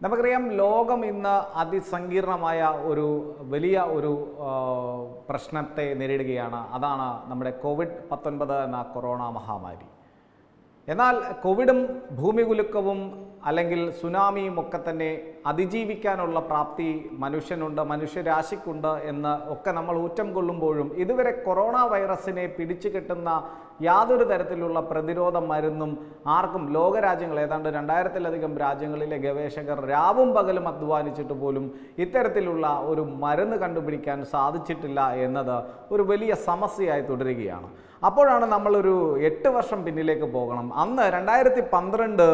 നമുക്കറിയാം ലോകം ഇന്ന് അതിസങ്കീർണമായ ഒരു വലിയ ഒരു ആ, പ്രശ്നത്തെ നേരിടുകയാണ് അതാണ് നമ്മുടെ കോവിഡ് പത്തൊൻപത് എന്ന കൊറോണ മഹാമാരി എന്നാൽ കോവിഡും ഭൂമികുലുക്കവും അല്ലെങ്കിൽ സുനാമിയും ഒക്കെ തന്നെ അതിജീവിക്കാനുള്ള പ്രാപ്തി മനുഷ്യനുണ്ട് മനുഷ്യരാശിക്കുണ്ട് എന്ന് ഒക്കെ നമ്മൾ ഊറ്റം കൊള്ളുമ്പോഴും ഇതുവരെ കൊറോണ വൈറസിനെ പിടിച്ചു കെട്ടുന്ന യാതൊരു തരത്തിലുള്ള പ്രതിരോധ മരുന്നും ആർക്കും ലോകരാജ്യങ്ങൾ ഏതാണ്ട് രണ്ടായിരത്തിലധികം രാജ്യങ്ങളിലെ ഗവേഷകർ രാവും പകലും അധ്വാനിച്ചിട്ട് പോലും ഇത്തരത്തിലുള്ള ഒരു മരുന്ന് കണ്ടുപിടിക്കാൻ സാധിച്ചിട്ടില്ല എന്നത് ഒരു വലിയ സമസ്യയായി തുടരുകയാണ് അപ്പോഴാണ് നമ്മളൊരു എട്ട് വർഷം പിന്നിലേക്ക് പോകണം അന്ന് രണ്ടായിരത്തി പന്ത്രണ്ട്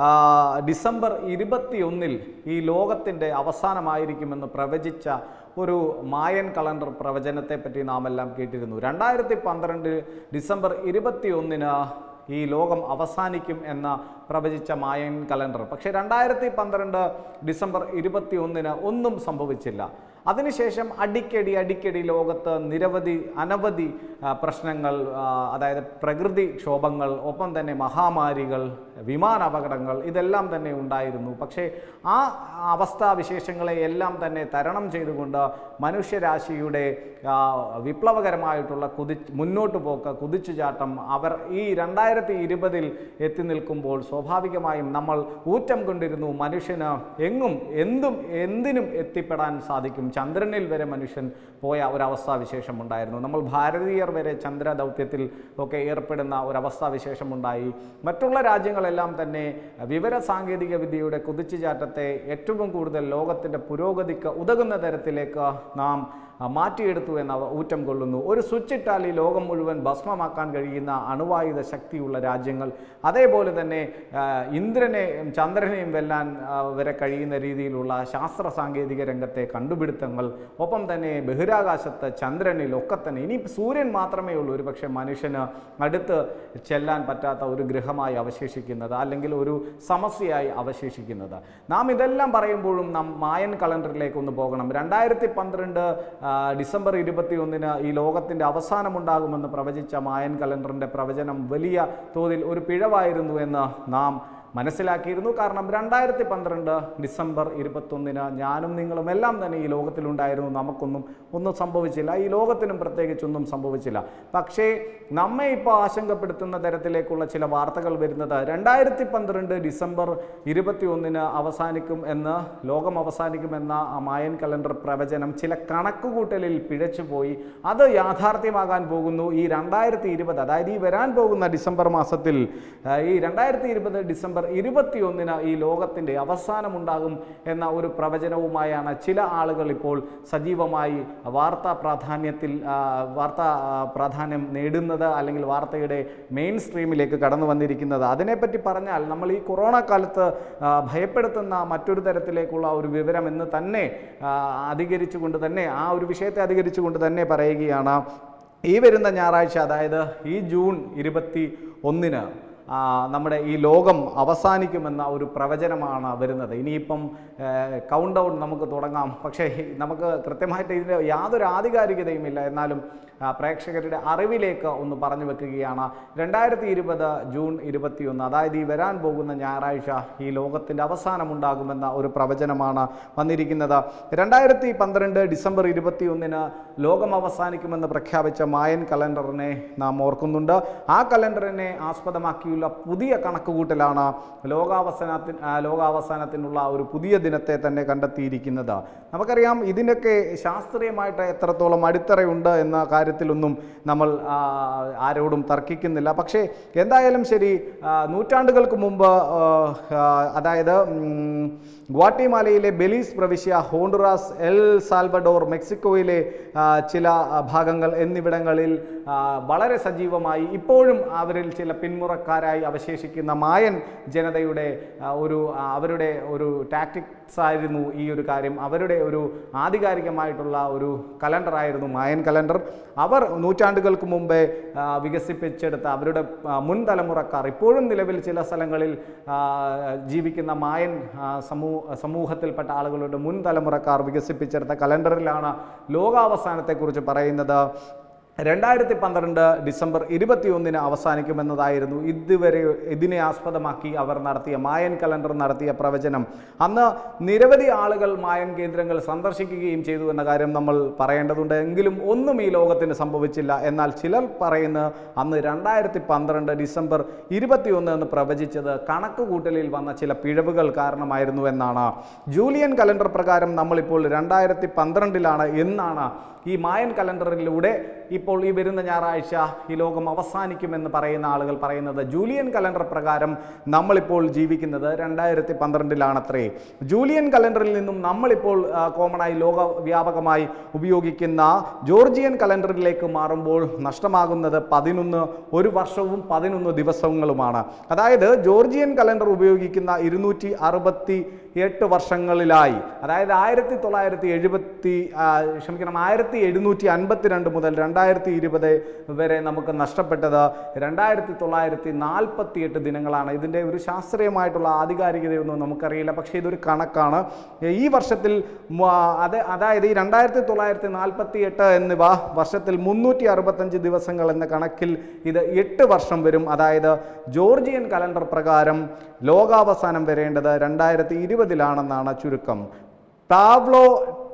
ഡിസംബർ ഇരുപത്തി ഒന്നിൽ ഈ ലോകത്തിൻ്റെ അവസാനമായിരിക്കുമെന്ന് പ്രവചിച്ച ഒരു മായൻ കലണ്ടർ പ്രവചനത്തെ പറ്റി നാം എല്ലാം കേട്ടിരുന്നു രണ്ടായിരത്തി പന്ത്രണ്ട് ഡിസംബർ ഇരുപത്തി ഒന്നിന് ഈ ലോകം അവസാനിക്കും എന്ന പ്രവചിച്ച മായൻ കലണ്ടർ പക്ഷേ രണ്ടായിരത്തി പന്ത്രണ്ട് ഡിസംബർ ഇരുപത്തി ഒന്നിന് ഒന്നും സംഭവിച്ചില്ല അതിനുശേഷം അടിക്കടി അടിക്കടി ലോകത്ത് നിരവധി അനവധി ആ, പ്രശ്നങ്ങൾ ആ, അതായത് പ്രകൃതി ക്ഷോഭങ്ങൾ ഒപ്പം തന്നെ മഹാമാരികൾ വിമാന അപകടങ്ങൾ ഇതെല്ലാം തന്നെ ഉണ്ടായിരുന്നു പക്ഷേ ആ അവസ്ഥാവിശേഷങ്ങളെ എല്ലാം തന്നെ തരണം ചെയ്തുകൊണ്ട് മനുഷ്യരാശിയുടെ ആ, വിപ്ലവകരമായിട്ടുള്ള കുതി മുന്നോട്ട് പോക്ക് കുതിച്ചുചാട്ടം അവർ ഈ രണ്ടായിരത്തി ഇരുപതിൽ എത്തി നിൽക്കുമ്പോൾ സ്വാഭാവികമായും നമ്മൾ ഊറ്റം കൊണ്ടിരുന്നു മനുഷ്യന് എങ്ങും എന്തും എന്തിനും എത്തിപ്പെടാൻ സാധിക്കും ചന്ദ്രനിൽ വരെ മനുഷ്യൻ പോയ ഒരവസ്ഥാവിശേഷം ഉണ്ടായിരുന്നു നമ്മൾ ഭാരതീയർ വരെ ചന്ദ്ര ദൗത്യത്തിൽ ഒക്കെ ഏർപ്പെടുന്ന ഒരവസ്ഥാവിശേഷം ഉണ്ടായി മറ്റുള്ള രാജ്യങ്ങളെല്ലാം തന്നെ വിവര സാങ്കേതിക വിദ്യയുടെ കുതിച്ചുചാട്ടത്തെ ഏറ്റവും കൂടുതൽ ലോകത്തിൻ്റെ പുരോഗതിക്ക് ഉതകുന്ന തരത്തിലേക്ക് നാം ആ, മാറ്റിയെടുത്തു എന്ന അവ ഊറ്റം കൊള്ളുന്നു ഒരു സ്വിച്ച് ഇട്ടാൽ ഈ ലോകം മുഴുവൻ ഭസ്മമാക്കാൻ കഴിയുന്ന അണുവായുധ ശക്തിയുള്ള രാജ്യങ്ങൾ അതേപോലെ തന്നെ ആ, ഇന്ദ്രനെയും ചന്ദ്രനെയും വെല്ലാൻ ആ, വരെ കഴിയുന്ന രീതിയിലുള്ള ശാസ്ത്ര സാങ്കേതിക രംഗത്തെ കണ്ടുപിടുത്തങ്ങൾ ഒപ്പം തന്നെ ബഹിരാകാശത്ത് ചന്ദ്രനിൽ ഒക്കെ തന്നെ ഇനി സൂര്യൻ മാത്രമേ ഉള്ളൂ ഒരു പക്ഷേ മനുഷ്യന് അടുത്ത് ചെല്ലാൻ പറ്റാത്ത ഒരു ഗ്രഹമായി അവശേഷിക്കുന്നത് അല്ലെങ്കിൽ ഒരു സമസ്യയായി അവശേഷിക്കുന്നത് നാം ഇതെല്ലാം പറയുമ്പോഴും നാം മായൻ കലണ്ടറിലേക്ക് ഒന്ന് പോകണം രണ്ടായിരത്തി പന്ത്രണ്ട് ഡിസംബർ ഇരുപത്തി ഒന്നിന് ഈ ലോകത്തിൻ്റെ അവസാനമുണ്ടാകുമെന്ന് പ്രവചിച്ച മായൻ കലണ്ടറിൻ്റെ പ്രവചനം വലിയ തോതിൽ ഒരു പിഴവായിരുന്നു എന്ന് നാം മനസ്സിലാക്കിയിരുന്നു കാരണം രണ്ടായിരത്തി പന്ത്രണ്ട് ഡിസംബർ ഇരുപത്തൊന്നിന് ഞാനും നിങ്ങളും എല്ലാം തന്നെ ഈ ലോകത്തിലുണ്ടായിരുന്നു നമുക്കൊന്നും ഒന്നും സംഭവിച്ചില്ല ഈ ലോകത്തിനും പ്രത്യേകിച്ചൊന്നും സംഭവിച്ചില്ല പക്ഷേ നമ്മെ ഇപ്പോൾ ആശങ്കപ്പെടുത്തുന്ന തരത്തിലേക്കുള്ള ചില വാർത്തകൾ വരുന്നത് രണ്ടായിരത്തി പന്ത്രണ്ട് ഡിസംബർ ഇരുപത്തി ഒന്നിന് അവസാനിക്കും എന്ന് ലോകം അവസാനിക്കുമെന്ന ആ മായൻ കലണ്ടർ പ്രവചനം ചില കണക്കുകൂട്ടലിൽ പിഴച്ചുപോയി അത് യാഥാർത്ഥ്യമാകാൻ പോകുന്നു ഈ രണ്ടായിരത്തി ഇരുപത് അതായത് ഈ വരാൻ പോകുന്ന ഡിസംബർ മാസത്തിൽ ആ, ഈ രണ്ടായിരത്തി ഇരുപത് ഡിസംബർ ഇരുപത്തിയൊന്നിന് ഈ ലോകത്തിൻ്റെ അവസാനമുണ്ടാകും എന്ന ഒരു പ്രവചനവുമായാണ് ചില ആളുകൾ ഇപ്പോൾ സജീവമായി വാർത്താ പ്രാധാന്യത്തിൽ ആ, വാർത്താ ആ, പ്രാധാന്യം നേടുന്നത് അല്ലെങ്കിൽ വാർത്തയുടെ മെയിൻ സ്ട്രീമിലേക്ക് കടന്നു വന്നിരിക്കുന്നത് അതിനെപ്പറ്റി പറഞ്ഞാൽ നമ്മൾ ഈ കൊറോണ കാലത്ത് ആ, ഭയപ്പെടുത്തുന്ന മറ്റൊരു തരത്തിലേക്കുള്ള ഒരു വിവരം എന്ന് തന്നെ ആ, അധികരിച്ചുകൊണ്ട് തന്നെ ആ ഒരു വിഷയത്തെ അധികരിച്ചുകൊണ്ട് തന്നെ പറയുകയാണ് ഈ വരുന്ന ഞായറാഴ്ച അതായത് ഈ ജൂൺ ഇരുപത്തി ഒന്നിന് ആ, നമ്മുടെ ഈ ലോകം അവസാനിക്കുമെന്ന ഒരു പ്രവചനമാണ് വരുന്നത് ഇനിയിപ്പം കൗണ്ട് ഡൗൺ നമുക്ക് തുടങ്ങാം പക്ഷേ നമുക്ക് കൃത്യമായിട്ട് ഇതിന് യാതൊരു ആധികാരികതയുമില്ല എന്നാലും ആ, പ്രേക്ഷകരുടെ അറിവിലേക്ക് ഒന്ന് പറഞ്ഞു വെക്കുകയാണ് രണ്ടായിരത്തി ഇരുപത് ജൂൺ ഇരുപത്തിയൊന്ന് അതായത് ഈ വരാൻ പോകുന്ന ഞായറാഴ്ച ഈ ലോകത്തിൻ്റെ അവസാനമുണ്ടാകുമെന്ന ഒരു പ്രവചനമാണ് വന്നിരിക്കുന്നത് രണ്ടായിരത്തി പന്ത്രണ്ട് ഡിസംബർ ഇരുപത്തിയൊന്നിന് ലോകം അവസാനിക്കുമെന്ന് പ്രഖ്യാപിച്ച മായൻ കലണ്ടറിനെ നാം ഓർക്കുന്നുണ്ട് ആ കലണ്ടറിനെ ആസ്പദമാക്കിയുള്ള പുതിയ കണക്കുകൂട്ടലാണ് ലോകാവസാനത്തിന് ആ, ലോകാവസാനത്തിനുള്ള ഒരു പുതിയ ദിനത്തെ തന്നെ കണ്ടെത്തിയിരിക്കുന്നത് നമുക്കറിയാം ഇതിനൊക്കെ ശാസ്ത്രീയമായിട്ട് എത്രത്തോളം അടിത്തറയുണ്ട് എന്ന കാര്യത്തിലൊന്നും നമ്മൾ ആ, ആരോടും തർക്കിക്കുന്നില്ല പക്ഷേ എന്തായാലും ശരി ആ, നൂറ്റാണ്ടുകൾക്ക് മുമ്പ് ആ, ആ, അതായത് ഉം, ഗ്വാട്ടിമാലയിലെ ബെലീസ് പ്രവിശ്യ ഹോണ്ടുറാസ് എൽ സാൽവഡോർ മെക്സിക്കോയിലെ ആ, ചില ആ, ഭാഗങ്ങൾ എന്നിവിടങ്ങളിൽ ആ, വളരെ സജീവമായി ഇപ്പോഴും അവരിൽ ചില പിന്മുറക്കാരായി അവശേഷിക്കുന്ന മായൻ ജനതയുടെ ആ, ഒരു ആ, അവരുടെ ഒരു ടാക്ടിക്സ് ആയിരുന്നു ഈ ഒരു കാര്യം അവരുടെ ഒരു ആധികാരികമായിട്ടുള്ള ഒരു കലണ്ടറായിരുന്നു മായൻ കലണ്ടർ അവർ നൂറ്റാണ്ടുകൾക്ക് മുമ്പേ ആ, വികസിപ്പിച്ചെടുത്ത അവരുടെ ആ, മുൻ തലമുറക്കാർ ഇപ്പോഴും നിലവിൽ ചില സ്ഥലങ്ങളിൽ ആ, ജീവിക്കുന്ന മായൻ ആ, സമൂ സമൂഹത്തിൽപ്പെട്ട ആളുകളുടെ മുൻ തലമുറക്കാർ വികസിപ്പിച്ചെടുത്ത കലണ്ടറിലാണ് ലോകാവസാനത്തെക്കുറിച്ച് പറയുന്നത് രണ്ടായിരത്തി പന്ത്രണ്ട് ഡിസംബർ ഇരുപത്തിയൊന്നിന് അവസാനിക്കുമെന്നതായിരുന്നു ഇതുവരെ ഇതിനെ ആസ്പദമാക്കി അവർ നടത്തിയ മായൻ കലണ്ടർ നടത്തിയ പ്രവചനം അന്ന് നിരവധി ആളുകൾ മായൻ കേന്ദ്രങ്ങൾ സന്ദർശിക്കുകയും ചെയ്തു എന്ന കാര്യം നമ്മൾ പറയേണ്ടതുണ്ട് എങ്കിലും ഒന്നും ഈ ലോകത്തിന് സംഭവിച്ചില്ല എന്നാൽ ചിലർ പറയുന്ന അന്ന് രണ്ടായിരത്തി പന്ത്രണ്ട് ഡിസംബർ ഇരുപത്തിയൊന്ന് എന്ന് പ്രവചിച്ചത് കണക്ക് കൂട്ടലിൽ വന്ന ചില പിഴവുകൾ കാരണമായിരുന്നു എന്നാണ് ജൂലിയൻ കലണ്ടർ പ്രകാരം നമ്മളിപ്പോൾ രണ്ടായിരത്തി പന്ത്രണ്ടിലാണ് എന്നാണ് ഈ മായൻ കലണ്ടറിലൂടെ ഇപ്പോൾ ഈ വരുന്ന ഞായറാഴ്ച ഈ ലോകം അവസാനിക്കുമെന്ന് പറയുന്ന ആളുകൾ പറയുന്നത് ജൂലിയൻ കലണ്ടർ പ്രകാരം നമ്മളിപ്പോൾ ജീവിക്കുന്നത് രണ്ടായിരത്തി പന്ത്രണ്ടിലാണത്രേ ജൂലിയൻ കലണ്ടറിൽ നിന്നും നമ്മളിപ്പോൾ കോമണായി ലോകവ്യാപകമായി ഉപയോഗിക്കുന്ന ജോർജിയൻ കലണ്ടറിലേക്ക് മാറുമ്പോൾ നഷ്ടമാകുന്നത് പതിനൊന്ന് ഒരു വർഷവും പതിനൊന്ന് ദിവസങ്ങളുമാണ് അതായത് ജോർജിയൻ കലണ്ടർ ഉപയോഗിക്കുന്ന ഇരുന്നൂറ്റി അറുപത്തി എട്ട് വർഷങ്ങളിലായി അതായത് ആയിരത്തി തൊള്ളായിരത്തി എഴുപത്തി ക്ഷമിക്കണം ആയിരത്തി എഴുന്നൂറ്റി അൻപത്തിരണ്ട് മുതൽ രണ്ടായിരത്തി ഇരുപത് വരെ നമുക്ക് നഷ്ടപ്പെട്ടത് രണ്ടായിരത്തി തൊള്ളായിരത്തി നാൽപ്പത്തി എട്ട് ദിനങ്ങളാണ് ഇതിൻ്റെ ഒരു ശാസ്ത്രീയമായിട്ടുള്ള ആധികാരികതയൊന്നും നമുക്കറിയില്ല പക്ഷേ ഇതൊരു കണക്കാണ് ഈ വർഷത്തിൽ മ- അത് അതായത് ഈ രണ്ടായിരത്തി തൊള്ളായിരത്തി നാൽപ്പത്തി എട്ട് എന്നിവ വർഷത്തിൽ മുന്നൂറ്റി അറുപത്തഞ്ച് ദിവസങ്ങൾ എന്ന കണക്കിൽ ഇത് എട്ട് വർഷം വരും അതായത് ജോർജിയൻ കലണ്ടർ പ്രകാരം ലോകാവസാനം വരേണ്ടത് രണ്ടായിരത്തി ഇരുപതിലാണെന്നാണ് ചുരുക്കം പാബ്ലോ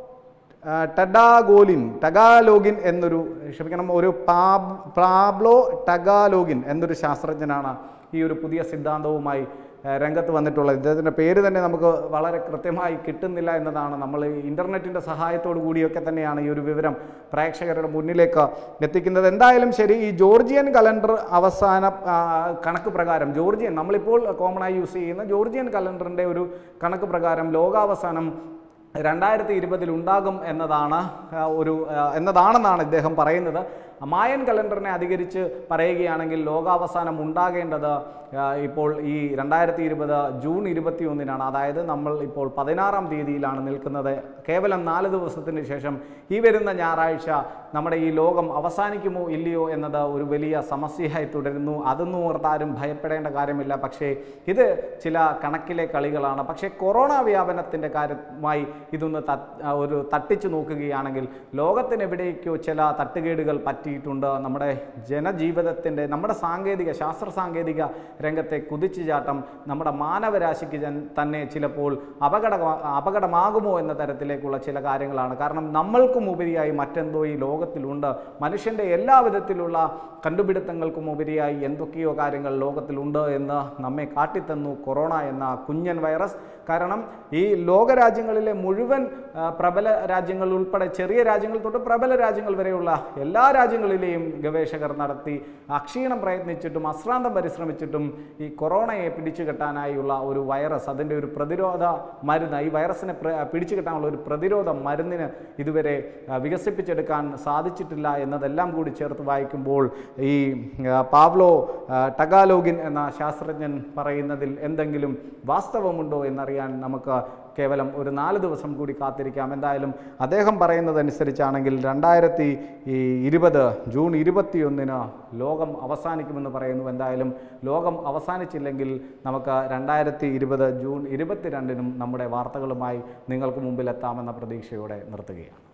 ആ, ടഡാഗോലിൻ ടഗാലോഗിൻ എന്നൊരു ക്ഷമിക്കണം ഒരു പാബ് പാബ്ലോ ടഗാലോഗിൻ എന്നൊരു ശാസ്ത്രജ്ഞനാണ് ഈ ഒരു പുതിയ സിദ്ധാന്തവുമായി ആ, രംഗത്ത് വന്നിട്ടുള്ളത് ഇദ്ദേഹത്തിൻ്റെ പേര് തന്നെ നമുക്ക് വളരെ കൃത്യമായി കിട്ടുന്നില്ല എന്നതാണ് നമ്മൾ ഇൻ്റർനെറ്റിൻ്റെ സഹായത്തോടു കൂടിയൊക്കെ തന്നെയാണ് ഈ ഒരു വിവരം പ്രേക്ഷകരുടെ മുന്നിലേക്ക് എത്തിക്കുന്നത് എന്തായാലും ശരി ഈ ജോർജിയൻ കലണ്ടർ അവസാന ആ, കണക്ക് പ്രകാരം ജോർജിയൻ നമ്മളിപ്പോൾ കോമണായി യൂസ് ചെയ്യുന്ന ജോർജിയൻ കലണ്ടറിൻ്റെ ഒരു കണക്ക് പ്രകാരം ലോകാവസാനം രണ്ടായിരത്തി ഇരുപതിൽ ഉണ്ടാകും എന്നതാണ് ആ, ഒരു ആ, എന്നതാണെന്നാണ് ഇദ്ദേഹം പറയുന്നത് മായൻ കലണ്ടറിനെ അധികരിച്ച് പറയുകയാണെങ്കിൽ ലോകാവസാനം ഉണ്ടാകേണ്ടത് ആ, ഇപ്പോൾ ഈ രണ്ടായിരത്തി ഇരുപത് ജൂൺ ഇരുപത്തി ഒന്നിനാണ് അതായത് നമ്മൾ ഇപ്പോൾ പതിനാറാം തീയതിയിലാണ് നിൽക്കുന്നത് കേവലം നാല് ദിവസത്തിന് ശേഷം ഈ വരുന്ന ഞായറാഴ്ച നമ്മുടെ ഈ ലോകം അവസാനിക്കുമോ ഇല്ലയോ എന്നത് ഒരു വലിയ സമസ്യയായി തുടരുന്നു അതൊന്നും ഓർത്താരും ഭയപ്പെടേണ്ട കാര്യമില്ല പക്ഷേ ഇത് ചില കണക്കിലെ കളികളാണ് പക്ഷേ കൊറോണ വ്യാപനത്തിൻ്റെ കാര്യമായി ഇതൊന്ന് തട്ട് ആ, ഒരു തട്ടിച്ചു നോക്കുകയാണെങ്കിൽ ലോകത്തിന് എവിടേക്കോ ചില തട്ടുകേടുകൾ പറ്റിയിട്ടുണ്ട് നമ്മുടെ ജനജീവിതത്തിൻ്റെ നമ്മുടെ സാങ്കേതിക ശാസ്ത്ര സാങ്കേതിക രംഗത്തെ കുതിച്ചുചാട്ടം നമ്മുടെ മാനവരാശിക്ക് ജൻ- തന്നെ ചിലപ്പോൾ അപകട അപകടമാകുമോ എന്ന തരത്തിലേക്കുള്ള ചില കാര്യങ്ങളാണ് കാരണം നമ്മൾക്കും ഉപരിയായി മറ്റെന്തോ ഈ ലോകത്തിലുണ്ട് മനുഷ്യൻ്റെ എല്ലാ വിധത്തിലുള്ള കണ്ടുപിടുത്തങ്ങൾക്കും ഉപരിയായി എന്തൊക്കെയോ കാര്യങ്ങൾ ലോകത്തിലുണ്ട് എന്ന് നമ്മെ കാട്ടിത്തന്നു കൊറോണ എന്ന കുഞ്ഞൻ വൈറസ് കാരണം ഈ ലോകരാജ്യങ്ങളിലെ മുഴുവൻ ആ, പ്രബല രാജ്യങ്ങൾ ഉൾപ്പെടെ ചെറിയ രാജ്യങ്ങൾ തൊട്ട് പ്രബല രാജ്യങ്ങൾ വരെയുള്ള എല്ലാ രാജ്യങ്ങളിലെയും ഗവേഷകർ നടത്തി അക്ഷീണം പ്രയത്നിച്ചിട്ടും അശ്രാന്തം പരിശ്രമിച്ചിട്ടും ഈ കൊറോണയെ പിടിച്ചു കെട്ടാനായുള്ള ഒരു വൈറസ് അതിൻ്റെ ഒരു പ്രതിരോധ മരുന്ന് ഈ വൈറസിനെ പ്ര- പിടിച്ചു കെട്ടാനുള്ള ഒരു പ്രതിരോധ മരുന്നിന് ഇതുവരെ ആ, വികസിപ്പിച്ചെടുക്കാൻ സാധിച്ചിട്ടില്ല എന്നതെല്ലാം കൂടി ചേർത്ത് വായിക്കുമ്പോൾ ഈ ആ, പാവ്ലോ ആ, ടഗാലോഗിൻ എന്ന ശാസ്ത്രജ്ഞൻ പറയുന്നതിൽ എന്തെങ്കിലും വാസ്തവമുണ്ടോ എന്നറിയാൻ നമുക്ക് കേവലം ഒരു നാല് ദിവസം കൂടി കാത്തിരിക്കാം എന്തായാലും അദ്ദേഹം പറയുന്നതനുസരിച്ചാണെങ്കിൽ രണ്ടായിരത്തി ഈ ഇരുപത് ജൂൺ ഇരുപത്തിയൊന്നിന് ലോകം അവസാനിക്കുമെന്ന് പറയുന്നു എന്തായാലും ലോകം അവസാനിച്ചില്ലെങ്കിൽ നമുക്ക് രണ്ടായിരത്തി ഇരുപത് ജൂൺ ഇരുപത്തിരണ്ടിനും നമ്മുടെ വാർത്തകളുമായി നിങ്ങൾക്ക് മുമ്പിൽ എത്താമെന്ന പ്രതീക്ഷയോടെ നിർത്തുകയാണ്